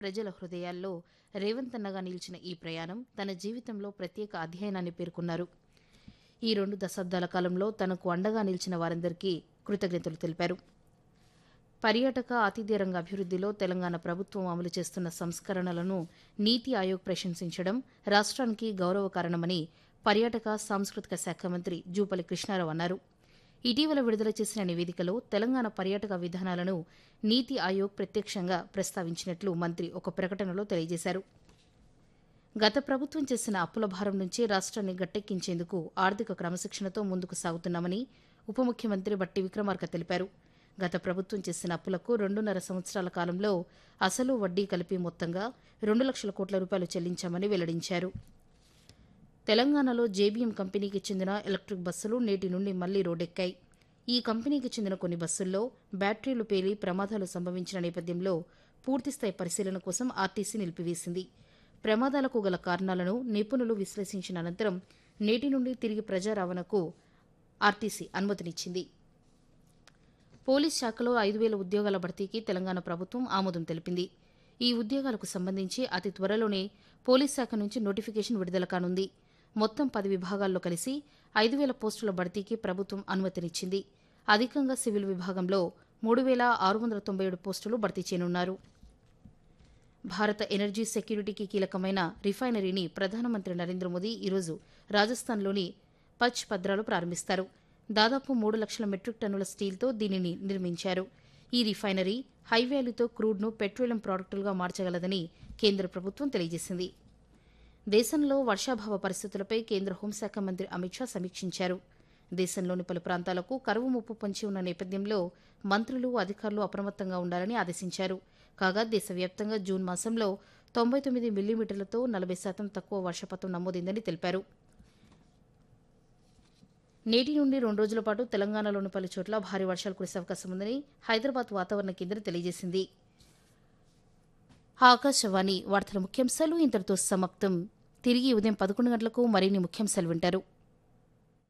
ప్రజల హృదయాల్లో రేవంత్ అన్నగా నిలిచిన ఈ ప్రయాణం తన జీవితంలో ప్రత్యేక అధ్యయనాన్ని పేర్కొన్నారు ఈ రెండు దశాబ్దాల కాలంలో తనకు అండగా నిలిచిన వారందరికీ కృతజ్ఞతలు తెలిపారు పర్యాటక ఆతిథ్య రంగ అభివృద్ధిలో తెలంగాణ ప్రభుత్వం అమలు చేస్తున్న సంస్కరణలను నీతి ఆయోగ్ ప్రశంసించడం రాష్ట్రానికి గౌరవ కారణమని పర్యాటక సాంస్కృతిక శాఖ మంత్రి జూపల్లి కృష్ణారావు అన్నారు ఇటీవల విడుదల చేసిన నివేదికలో తెలంగాణ పర్యాటక విధానాలను నీతి ఆయోగ్ ప్రత్యక్షంగా ప్రస్తావించినట్లు మంత్రి ఒక ప్రకటనలో తెలియజేశారు గత ప్రభుత్వం చేసిన అప్పుల భారం నుంచి రాష్ట్రాన్ని గట్టెక్కించేందుకు ఆర్థిక క్రమశిక్షణతో ముందుకు సాగుతున్నామని ఉప ముఖ్యమంత్రి బట్టి విక్రమార్క తెలిపారు గత ప్రభుత్వం చేసిన అప్పులకు రెండున్నర సంవత్సరాల కాలంలో అసలు వడ్డీ కలిపి మొత్తంగా రెండు లక్షల కోట్ల రూపాయలు చెల్లించామని వెల్లడించారు తెలంగాణలో జేబీఎం కంపెనీకి చెందిన ఎలక్ట్రిక్ బస్సులు నేటి నుండి మళ్లీ రోడ్డెక్కాయి ఈ కంపెనీకి చెందిన కొన్ని బస్సుల్లో బ్యాటరీలు పేలి ప్రమాదాలు సంభవించిన నేపథ్యంలో పూర్తిస్థాయి పరిశీలన కోసం ఆర్టీసీ నిలిపివేసింది ప్రమాదాలకు గల కారణాలను నిపుణులు విశ్లేషించిన అనంతరం నేటి నుండి తిరిగి ప్రజా రవాణాకు ఆర్టీసీ అనుమతినిచ్చింది పోలీస్ శాఖలో ఐదు వేల ఉద్యోగాల భర్తీకి తెలంగాణ ప్రభుత్వం ఆమోదం తెలిపింది ఈ ఉద్యోగాలకు సంబంధించి అతి త్వరలోనే పోలీస్ శాఖ నుంచి నోటిఫికేషన్ విడుదల కానుంది మొత్తం పది విభాగాల్లో కలిసి ఐదు వేల పోస్టుల భర్తీకి ప్రభుత్వం అనుమతినిచ్చింది అధికంగా సివిల్ విభాగంలో మూడు వేల ఆరు వందల తొంభై ఏడు పోస్టులు భర్తీ చేయనున్నారు భారత ఎనర్జీ సెక్యూరిటీకి కీలకమైన రిఫైనరీని ప్రధానమంత్రి నరేంద్ర మోదీ ఈరోజు రాజస్థాన్లోని పచ్ పద్రాలు ప్రారంభిస్తారు దాదాపు మూడు లక్షల మెట్రిక్ టన్నుల స్టీల్తో దీనిని నిర్మించారు ఈ రిఫైనరీ హై వాల్యూతో క్రూడ్ను పెట్రోలియం ప్రాడక్టులుగా మార్చగలదని కేంద్ర ప్రభుత్వం తెలియజేసింది దేశంలో వర్షాభావ పరిస్థితులపై కేంద్ర హోంశాఖ మంత్రి అమిత్ షా సమీక్షించారు దేశంలోని పలు ప్రాంతాలకు కరువు ముప్పు పొంచి ఉన్న నేపథ్యంలో మంత్రులు అధికారులు అప్రమత్తంగా ఉండాలని ఆదేశించారు కాగా దేశవ్యాప్తంగా జూన్ మాసంలో తొంభై తొమ్మిది మిల్లీమీటర్లతో నలభై శాతం తక్కువ వర్షపాతం నమోదైందని తెలిపారు నేటి నుండి రెండు రోజుల పాటు తెలంగాణలోని పలు చోట్ల భారీ వర్షాలు కురిసే అవకాశం ఉందని హైదరాబాద్ వాతావరణ కేంద్రం తెలియజేసింది ఆకాశవాణి వార్తల ముఖ్యాంశాలు ఇంతటితో సమాప్తం తిరిగి ఉదయం పదకొండు గంటలకు మరిన్ని ముఖ్యాంశాలు వింటారు